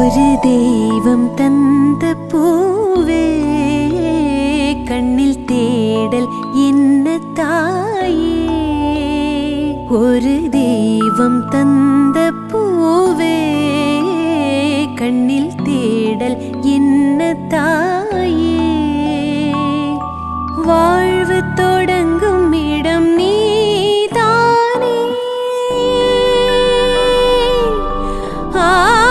ஒரு தெய்வம் தந்த பூவே கண்ணில் தேடல் என்ன தாயே ஒரு தெய்வம் தந்த பூவே கண்ணில் தேடல் என்ன தாயே வாழ்வு தொடங்கும் இடம் நீதானே ஆ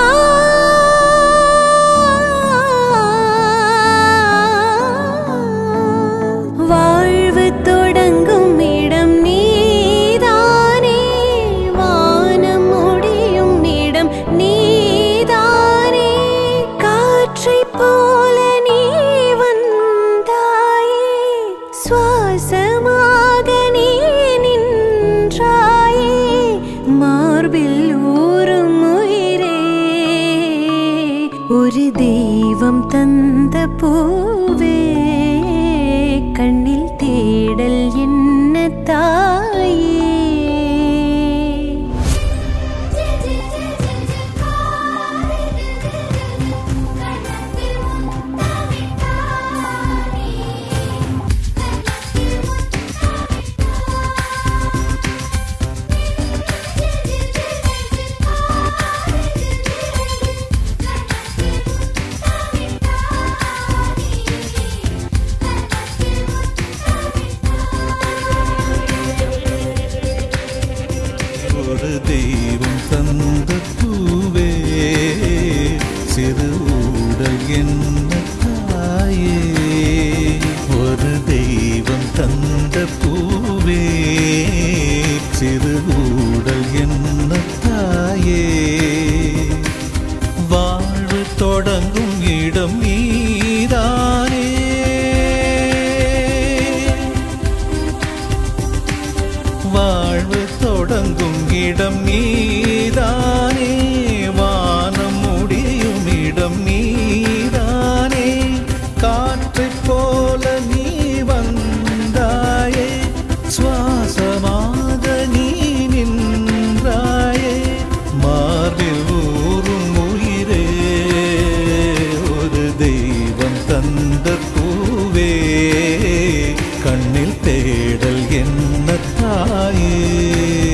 வாழ்வு தொடங்கும் இடம் நீதானே வானம் முடியும் இடம் நீதானே காற்றைப் போல நீ வந்தாயே சுவாசமாக நீ நின்றாயே மார்பில் ஊறும் உயிரே ஒரு தெய்வம் தந்த பூவே கண்ணில் தேடல் என்ன தாயே ஒரு தெய்வம் தந்த பூவே சிறு ஊடல் என்ன தாயே ஒரு தெய்வம் தந்த பூவே சிறு ஊடல் என்ன தாயே வாழ்வு தொடங்கும் இடம் நீதானே வாழ்வு தொடங்கும் இடம் நீதானே வானம் முடியும் இடம் நீதானே காற்றைப் போல நீ வந்தாயே சுவாசமாக நீ நின்றாயே மார்பில் ஊறும் உயிரே ஒரு தெய்வம் தந்த பூவே கண்ணில் தேடல் என்ன தாயே